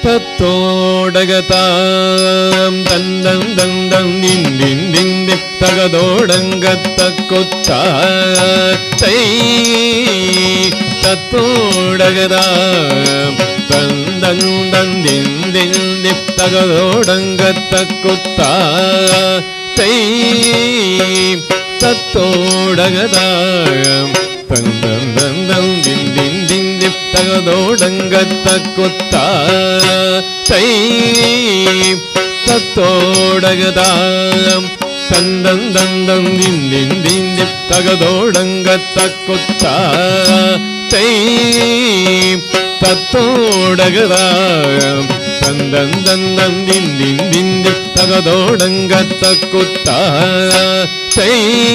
தத்தோடகதாம் தந்தம் தந்தம் நிந்தின் நிந்தி தகதோடங்கத்தக்குத்தாத்தை தத்தோடகதாம் தந்தம் தந்திந்திந்தி தகதோடங்கத்தக்குத்தாத்தை தத்தோடகதாம் தந்தம் தந்தம் திந்தின் திந்தி தகதோடங்கத்தக்குத்தாத்தை தத்தோடகதாம் தந்தம் தந்தம் திந்தின் திந்தி தகதோடங்கத்தக்குத்தாத்தை தத்தோடகதாம் தந்தம் தந்தம் திந்தின் திந்தி தகதோடங்கத்தக்குத்தாத்தை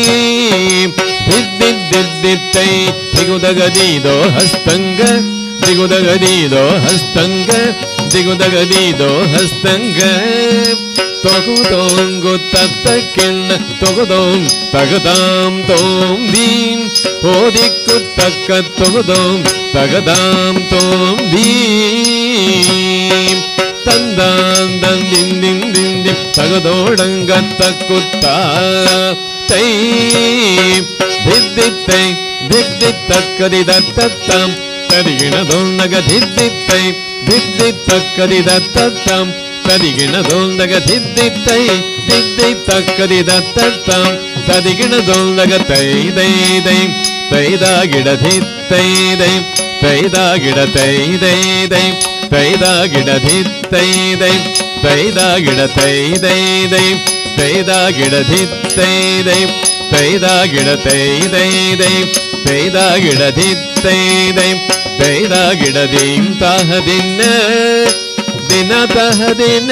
ದಿದ್ದಿದ್ದಿದ್ದಿತ್ತೈ ದಿಗುದಗದೀದೋ ಹಸ್ತಂಗ ದಿಗುದಗದೀದೋ ಹಸ್ತಂಗ ದಿಗುದಗದೀದೋ ಹಸ್ತಂಗ ತೊಗುದೋಂಗು ತತ್ತ ಕೆಣ್ಣ ತೊಗುದೋಂ ತಗದಾಂ ತೋಂ ದೀಂ ಓದಿಕ್ಕು ತಕ್ಕ ತೊಗುದೋಂ ತಗದಾಂ ತೋಂ ದೀಂ தந்தான் தந்தின் தின் தின் தின் தகதோடங்கத்த குத்தா தை தித்தித்தை தித்தித்தக்கதி தத்தத்தாம் தரிகிணதோன்னக தித்தித்தை தித்தித்தக்கதி தத்தத்தாம் தரிகிணதோன்னக தித்தித்தை தித்தித்தக்கதி தத்தத்தாம் தரிகிணதோன்னக தை தை தை தைதாகிட தித்தை தை தைதாகிட தை தை தை தைதாகிட தித்தை தை தைதாகிட தை தை தை தைதாகிட தித்தை தை தைதாகிட தை தை தை தைதாகிட தித்தை தை தைதாகிட தீம் தாக தின்ன ದಿನ ತಹ ದಿನ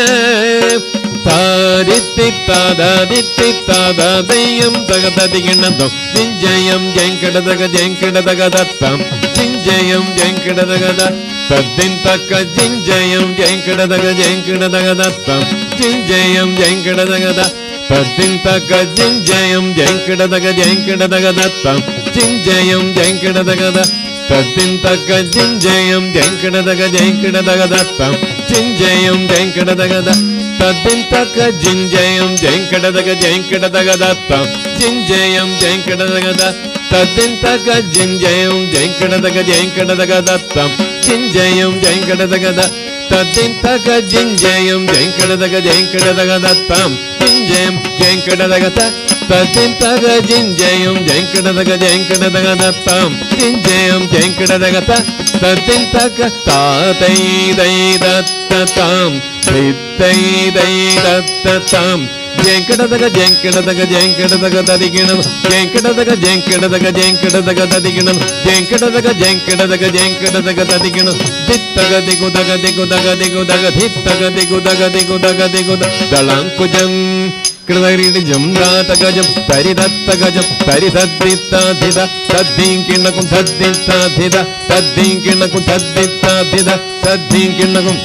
ತಾದಿತ್ತಿ ತಾದಾದಿತ್ತಿ ತಾದಾದಯ್ಯಂ ತಗದದಿಗಿಣದಂ ಜಿಂಜಯಂ ಜಂಕಡದಗ ಜಂಕಡದಗ ದತ್ತಂ ಜಿಂಜಯಂ ಜಂಕಡದಗದ ತದ್ದಿನ್ ತಕ್ಕ ಜಿಂಜಯಂ ಜಂಕಡದಗ ಜಂಕಡದಗ ದತ್ತಂ ಜಿಂಜಯಂ ಜಂಕಡದಗದ ತದ್ದಿನ್ ತಕ್ಕ ಜಿಂಜಯಂ ಜಂಕಡದಗ ಜಂಕಡದಗ ದತ್ತಂ ಜಿಂಜಯಂ ಜಂಕಡದಗದ தத்தின் தக்க ஜிஞ்சயம் ஜெங்கடதக ஜெங்கடதக தத்தம் ஜிஞ்சயம் ஜெங்கடதகத தத்தின் தக்க ஜிஞ்சயம் ஜெங்கடதக ஜெங்கடதக தத்தம் ஜிஞ்சயம் ஜெங்கடதகத தத்தின் தக்க ஜிஞ்சயம் ஜெங்கடதக ஜெங்கடதக தத்தம் ஜிஞ்சயம் ஜெங்கடதகத தத்தின் தக்க ஜிஞ்சயம் ஜெங்கடதக ஜெங்கடதக தத்தம் ஜிஞ்சயம் ஜெங்கடதகத தத்தின் தக ஜிஞ்சயம் ஜெங்கடதக ஜெங்கடதக தத்தம் ஜிஞ்சயம் ஜெங்கடதகத தத்தின் தக்க தாதை தை தத்ததாம் சித்தை தை தத்ததாம் ஜெங்கடதக ஜெங்கடதக ஜெங்கடதக ததிகிணம் ஜெங்கடதக ஜெங்கடதக ஜெங்கடதக ததிகிணம் ஜெங்கடதக ஜெங்கடதக ஜெங்கடதக ததிகிணம் தித்தக திகுதக திகுதக திகுதக தித்தக திகுதக திகுதக திகுத தளாங்குஜம் കൃതരിജം ദാതഗജം തരിതത്തഗജം തരിതദ്ദിത്താധിത തദ്ദീം കിണ്ണക്കും തദ്ദിത്താധിത തദ്ദീം കിണ്ണക്കും തദ്ദിത്താധിത തദ്ദീം കിണ്ണക്കും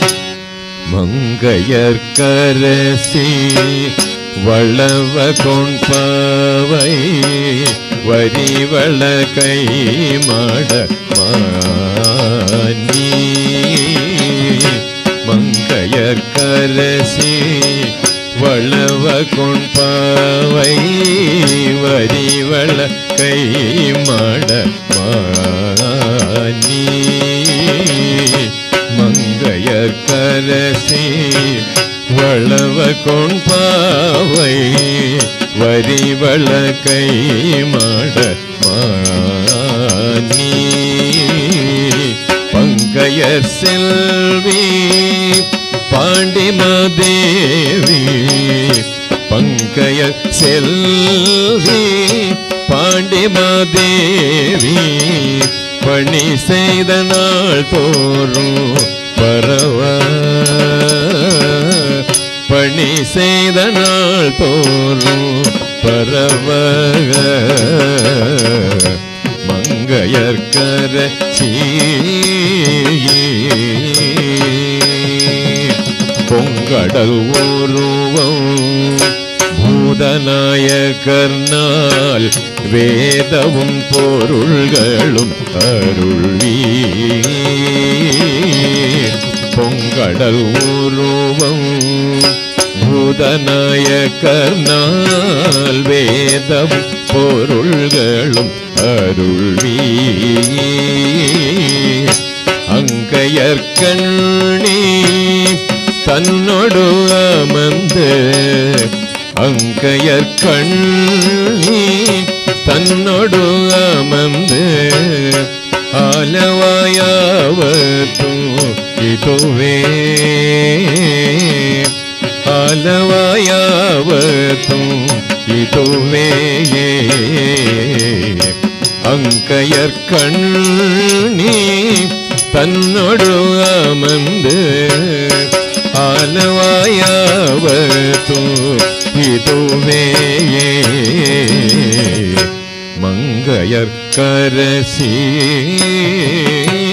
மங்கையற்கரசி வளவ கொண்பவை வரிவள கை மாட மானி மங்கையற்கரசி வளவ கொண்பவை வரிவள கை மாட மானி மங்கையற்கரசி வளவ கொண்பாவை வரிவள கை மாட மானி பங்கையர் செல்வி பாண்டிமாதேவி பங்கைய செல்வி பாண்டிமாதேவி பணி செய்த நாள் தோறும் பரவ பணி செய்த நாள் தோறும் பரவ மங்கையற்கர பொங்கடல் உருவம் பூதநாயகர்னால் வேதவும் பொருள்களும் அருள்வி பொங்க கடல் உருவம் பூதநாய கர்ணால் வேதம் பொருள்களும் அருள்வீ அங்கையற்கண்ணி தன்னொடு அமர்ந்து அங்கையற்கண்ணி தன்னொடு அமர்ந்து ஆலவாயாவத்தும் இதுவே ஆலவாயாவத்தும் இதுவே அங்கையற்கண்ணி தன்னொடு அமர்ந்து ஆலவாயாவத்தும் இதுவே மங்கையற்கரசி